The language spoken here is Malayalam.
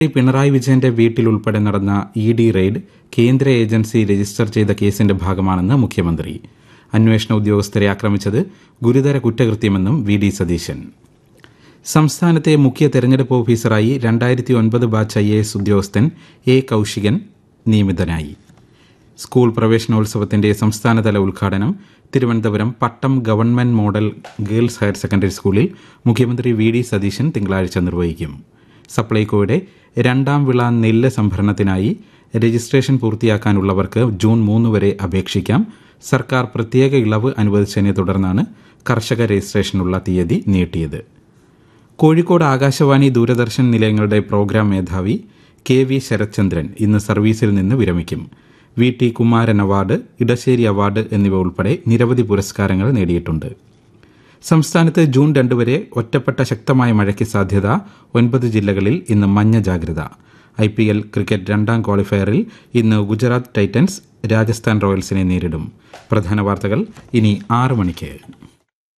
പിണറായി വിജയന്റെ വീട്ടിലുൾപ്പെടെ നടന്ന ഇ ഡി റെയ്ഡ് കേന്ദ്ര ഏജൻസി രജിസ്റ്റർ ചെയ്ത കേസിന്റെ ഭാഗമാണെന്ന് മുഖ്യമന്ത്രി അന്വേഷണ ഉദ്യോഗസ്ഥരെ ആക്രമിച്ചത് ഗുരുതര കുറ്റകൃത്യമെന്നും വി ഡി സതീശൻ സംസ്ഥാനത്തെ മുഖ്യ തെരഞ്ഞെടുപ്പ് ഓഫീസറായി രണ്ടായിരത്തി ഒൻപത് ബാച്ച് ഐ എ എസ് ഉദ്യോഗസ്ഥൻ എ കൌശികൻ നിയമിതനായി സ്കൂൾ പ്രവേശനോത്സവത്തിന്റെ സംസ്ഥാനതല ഉദ്ഘാടനം Thiruvananthapuram Pattom government model girls higher secondary സ്കൂളിൽ മുഖ്യമന്ത്രി വി ഡി സതീശൻ തിങ്കളാഴ്ച നിർവഹിക്കും സപ്ലൈകോയുടെ രണ്ടാം വിള നെല്ല് സംഭരണത്തിനായി രജിസ്ട്രേഷൻ പൂർത്തിയാക്കാനുള്ളവർക്ക് ജൂൺ മൂന്ന് വരെ അപേക്ഷിക്കാം സർക്കാർ പ്രത്യേക ഇളവ് അനുവദിച്ചതിനെ തുടർന്നാണ് കർഷക രജിസ്ട്രേഷനുള്ള തീയതി നീട്ടിയത് കോഴിക്കോട് ആകാശവാണി ദൂരദർശൻ നിലയങ്ങളുടെ പ്രോഗ്രാം മേധാവി കെ വി ശരത്ചന്ദ്രൻ ഇന്ന് സർവീസിൽ നിന്ന് വിരമിക്കും V T Kumaran award Edasseri award എന്നിവ ഉൾപ്പെടെ നിരവധി പുരസ്കാരങ്ങൾ നേടിയിട്ടുണ്ട് സംസ്ഥാനത്ത് ജൂൺ രണ്ട് വരെ ഒറ്റപ്പെട്ട ശക്തമായ മഴയ്ക്ക് സാധ്യത ഒൻപത് ജില്ലകളിൽ ഇന്ന് മഞ്ഞ ജാഗ്രത ഐ പി എൽ ക്രിക്കറ്റ് രണ്ടാം ക്വാളിഫയറിൽ ഇന്ന് ഗുജറാത്ത് ടൈറ്റൻസ് രാജസ്ഥാൻ റോയൽസിനെ നേരിടും പ്രധാന വാർത്തകൾ ഇനി ആറ് മണിക്ക്